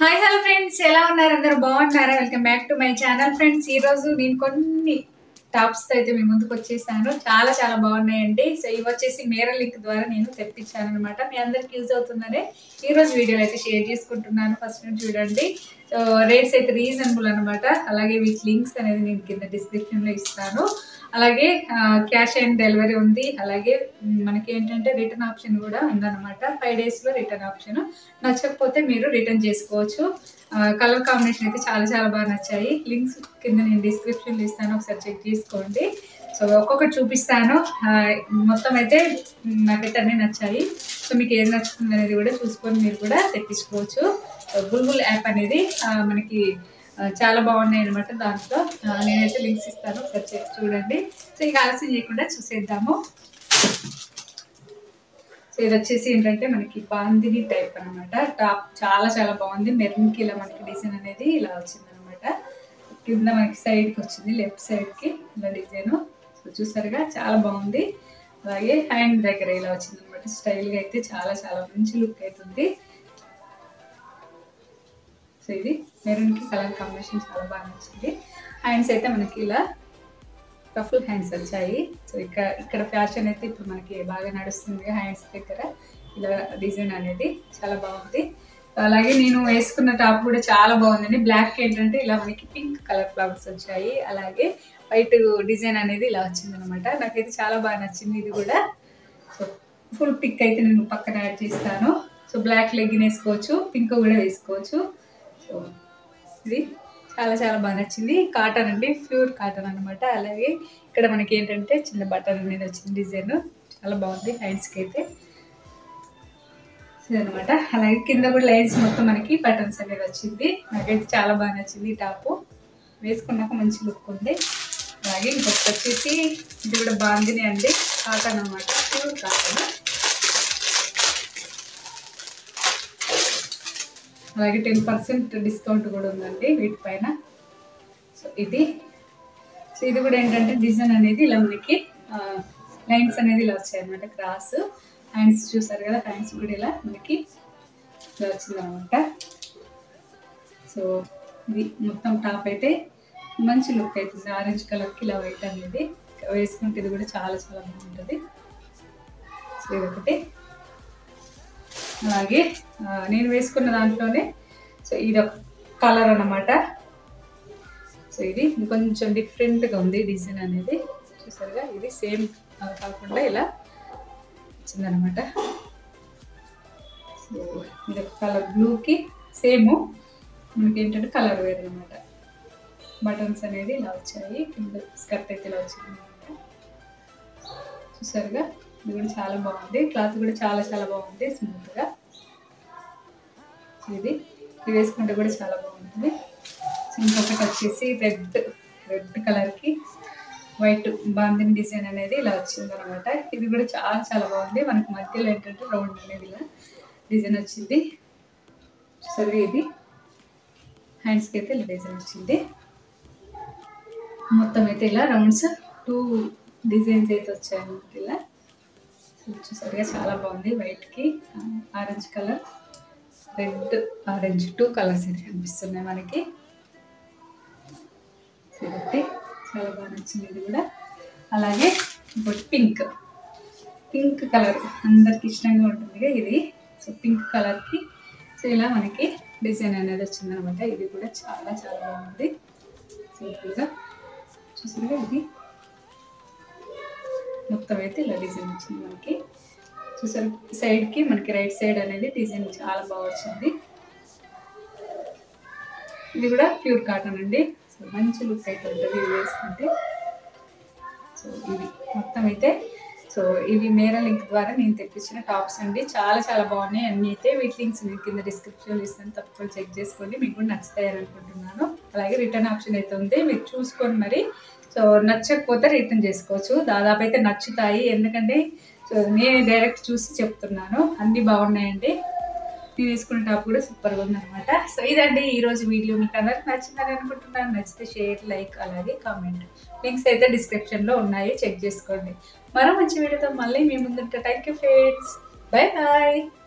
hi hello friends ఎలా ఉన్నారు అందరూ బాగున్నారా welcome back to my channel friends ఈ రోజు నేను కొన్ని టాప్స్ తో అయితే మీ ముందుకు వచ్చేసాను చాలా చాలా బాగున్నాయండి సో ఇవి వచ్చేసి మేర లింక్ ద్వారా నేను తెప్పించాను అనమాట మీ అందరికి యూజ్ అవుతుందనే ఈ రోజు వీడియోలో అయితే షేర్ చేసుకుంటున్నాను ఫస్ట్ నుంచి చూడండి సో రేట్స్ అయితే రీజనబుల్ అనమాట అలాగే వీటి లింక్స్ అనేది నేను కింద డిస్క్రిప్షన్ లో ఇస్తాను అలాగే క్యాష్ ఆన్ డెలివరీ ఉంది అలాగే మ్, మనకి ఏంటంటే రిటర్న్ ఆప్షన్ కూడా ఉందన్నమాట ఫైవ్ డేస్లో రిటర్న్ ఆప్షన్ నచ్చకపోతే మీరు రిటర్న్ చేసుకోవచ్చు కలర్ కాంబినేషన్ అయితే చాలా చాలా బాగా నచ్చాయి లింక్స్ కింద నేను డిస్క్రిప్షన్లో ఇస్తాను ఒకసారి చెక్ చేసుకోండి సో ఒక్కొక్కటి చూపిస్తాను ఆ, మొత్తం అయితే మ్, నాకైతే అన్నీ నచ్చాయి సో మీకు ఏది నచ్చుతుంది అనేది కూడా చూసుకొని మీరు కూడా తెప్పించుకోవచ్చు బుల్బుల్ యాప్ అనేది ఆ, మనకి ఆ, చాలా బాగున్నాయి అనమాట దాంట్లో ఆ, నేనైతే లింక్స్ ఇస్తాను ఒకసారి చెక్ చూడండి సో ఇక ఆలస్యం చేయకుండా చూసేద్దాము సో ఇది వచ్చేసి ఏంటంటే మనకి బాందిని టైప్ అన్నమాట టాప్ చాలా చాలా బాగుంది మెరూన్కి ఇలా మనకి డిజైన్ అనేది ఇలా వచ్చింది అనమాట కింద మనకి సైడ్కి వచ్చింది లెఫ్ట్ సైడ్కి ఇలా డిజైన్ సో చూసారుగా చాలా బాగుంది అలాగే హ్యాండ్ దగ్గర ఇలా వచ్చింది అనమాట స్టైల్గా అయితే చాలా చాలా మంచి లుక్ అవుతుంది సో ఇది మెరూన్కి కలర్ కాంబినేషన్ చాలా బాగా నచ్చింది హ్యాండ్స్ అయితే మనకి ఇలా రఫుల్ హ్యాండ్స్ వచ్చాయి సో ఇక్కడ ఇక్కడ ఫ్యాషన్ అయితే ఇప్పుడు మనకి బాగా నడుస్తుంది హ్యాండ్స్ దగ్గర ఇలా డిజైన్ అనేది చాలా బాగుంది అలాగే నేను వేసుకున్న టాప్ కూడా చాలా బాగుందండి బ్లాక్ ఏంటంటే ఇలా మనకి పింక్ కలర్ ఫ్లవర్స్ వచ్చాయి అలాగే వైట్ డిజైన్ అనేది ఇలా వచ్చింది అనమాట నాకైతే చాలా బాగా నచ్చింది ఇది కూడా సో ఫుల్ పిక్ అయితే నేను పక్కన యాడ్ చేస్తాను సో బ్లాక్ లెగ్గిన్ వేసుకోవచ్చు పింక్ కూడా వేసుకోవచ్చు సో ఇది చాలా చాలా బాగా నచ్చింది కాటన్ అండి ప్యూర్ కాటన్ అనమాట అలాగే ఇక్కడ మనకి ఏంటంటే చిన్న బటన్ అనేది వచ్చింది డిజైన్ చాలా బాగుంది హ్యాండ్స్కి అయితే అనమాట అలాగే కింద కూడా లైన్స్ మొత్తం మనకి బటన్స్ అనేది వచ్చింది నాకైతే చాలా బాగా నచ్చింది ఈ టాపు వేసుకున్నాక మంచి లుక్ ఉంది అలాగే ఇంకొకటి వచ్చేసి ఇది కూడా బాగుంది అండి కాటన్ అనమాట ప్యూర్ కాటన్ అలాగే టెన్ పర్సెంట్ డిస్కౌంట్ కూడా ఉందండి వీటిపైన సో ఇది సో ఇది కూడా ఏంటంటే డిజైన్ అనేది ఇలా మనకి లైన్స్ అనేది ఇలా వచ్చాయి అనమాట క్రాస్ హ్యాండ్స్ చూసారు కదా హ్యాండ్స్ కూడా ఇలా మనకి ఇలా వచ్చిందనమాట సో ఇది మొత్తం టాప్ అయితే మంచి లుక్ అవుతుంది ఆరెంజ్ కలర్కి ఇలా వైట్ అనేది వేసుకుంటే ఇది కూడా చాలా చాలా బాగుంటుంది సో ఇది ఒకటి అలాగే ఆ, నేను వేసుకున్న దాంట్లోనే సో ఇది ఒక కలర్ అన్నమాట సో ఇది ఇంకొంచెం డిఫరెంట్గా ఉంది డిజైన్ అనేది చూసారుగా ఇది సేమ్ కాకుండా ఇలా వచ్చిందనమాట సో ఇది ఒక కలర్ బ్లూకి సేమ్ మనకి ఏంటంటే కలర్ వేరు అనమాట బటన్స్ అనేది ఇలా వచ్చాయి కింద స్కర్ట్ అయితే ఇలా వచ్చింది అనమాట చూసారుగా ఇది కూడా చాలా బాగుంది క్లాత్ కూడా చాలా చాలా బాగుంది స్మూత్గా ఇది ఇది వేసుకుంటే కూడా చాలా బాగుంటుంది సో ఇంకొకటి వచ్చేసి రెడ్ రెడ్ కలర్కి వైట్ బాందిని డిజైన్ అనేది ఇలా వచ్చింది అనమాట ఇది కూడా చాలా చాలా బాగుంది మనకి మధ్యలో ఏంటంటే రౌండ్ అనేది ఇలా డిజైన్ వచ్చింది సరే ఇది హ్యాండ్స్కి అయితే ఇలా డిజైన్ వచ్చింది మొత్తం అయితే ఇలా రౌండ్స్ టూ డిజైన్స్ అయితే వచ్చాయి అన్నమాట ఇలా చూసారుగా చాలా బాగుంది వైట్కి orange colour red orange two colours అయితే కనిపిస్తున్నాయి మనకి సో ఇదొకటి చాలా బాగా నచ్చింది ఇది కూడా అలాగే ఇంకోటి పింక్ పింక్ కలర్ అందరికి ఇష్టంగా ఉంటుంది కదా ఇది సో పింక్ కలర్కి సో ఇలా మనకి డిజైన్ అనేది వచ్చింది అనమాట ఇది కూడా చాలా చాలా బాగుంది సింపుల్గా చూసారుగా ఇది మొత్తం అయితే ఇలా డిజైన్ వచ్చింది మనకి చూసారు సైడ్కి మనకి రైట్ సైడ్ అనేది డిజైన్ చాలా బాగా వచ్చింది ఇది కూడా ప్యూర్ కాటన్ అండి సో మంచి లుక్ అయితే ఉంటుంది ఇది వేసుకుంటే సో ఇవి మొత్తం అయితే సో ఇవి మేరా లింక్ ద్వారా నేను తెప్పించిన టాప్స్ అండి చాలా చాలా బాగున్నాయి అన్నీ అయితే వీటి లింక్స్ నేను కింద డిస్క్రిప్షన్లో ఇస్తాను తప్పకుండా చెక్ చేసుకోండి మీకు కూడా నచ్చుతాయని అనుకుంటున్నాను అలాగే రిటర్న్ ఆప్షన్ అయితే ఉంది మీరు చూసుకొని మరి సో నచ్చకపోతే రిటర్న్ చేసుకోవచ్చు దాదాపు అయితే నచ్చుతాయి ఎందుకంటే సో నేను డైరెక్ట్ చూసి చెప్తున్నాను అన్నీ బాగున్నాయండి నేను వేసుకున్న టాప్ కూడా సూపర్గా ఉందన్నమాట సో ఇదండి ఈ రోజు వీడియో మీకు అందరికి నచ్చిందని అనుకుంటున్నాను నచ్చితే షేర్ లైక్ అలాగే కామెంట్ లింక్స్ అయితే డిస్క్రిప్షన్లో ఉన్నాయి చెక్ చేసుకోండి మరో మంచి వీడియోతో మళ్ళీ మీ ముందుంటే thank you friends bye bye